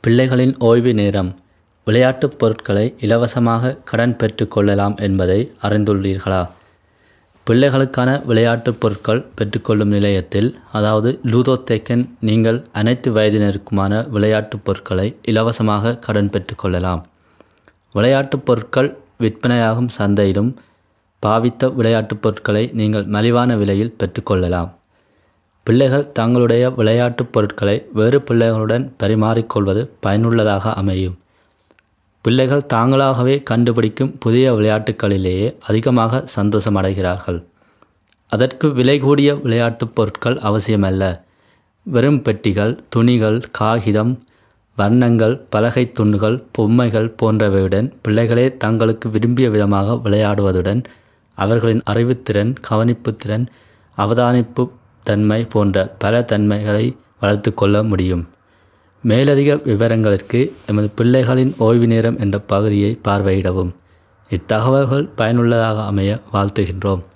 பிள்ளைகளின் ஓய்வு நேரம் விளையாட்டுப் பொருட்களை இலவசமாக கடன் பெற்றுக் கொள்ளலாம் என்பதை அறிந்துள்ளீர்களா பிள்ளைகளுக்கான விளையாட்டுப் பொருட்கள் பெற்றுக்கொள்ளும் நிலையத்தில் அதாவது லூதோத்தேக்கன் நீங்கள் அனைத்து வயதினருக்குமான விளையாட்டுப் பொருட்களை இலவசமாக கடன் பெற்றுக்கொள்ளலாம் விளையாட்டுப் பொருட்கள் விற்பனையாகும் சந்தையிலும் பாவித்த விளையாட்டுப் பொருட்களை நீங்கள் மலிவான விலையில் பெற்றுக்கொள்ளலாம் பிள்ளைகள் தங்களுடைய விளையாட்டுப் பொருட்களை வேறு பிள்ளைகளுடன் பரிமாறிக்கொள்வது பயனுள்ளதாக அமையும் பிள்ளைகள் தாங்களாகவே கண்டுபிடிக்கும் புதிய விளையாட்டுகளிலேயே அதிகமாக சந்தோஷமடைகிறார்கள் அதற்கு விலை கூடிய விளையாட்டுப் பொருட்கள் அவசியமல்ல வெறும் பெட்டிகள் துணிகள் காகிதம் வண்ணங்கள் பலகை துண்டுகள் பொம்மைகள் போன்றவையுடன் பிள்ளைகளே தங்களுக்கு விரும்பிய விதமாக விளையாடுவதுடன் அவர்களின் அறிவுத்திறன் கவனிப்புத்திறன் அவதானிப்பு தன்மை போன்ற பல தன்மைகளை வளர்த்து கொள்ள முடியும் மேலதிக விவரங்களுக்கு எமது பிள்ளைகளின் ஓய்வு நேரம் என்ற பகுதியை பார்வையிடவும் இத்தகவல்கள் பயனுள்ளதாக அமைய வாழ்த்துகின்றோம்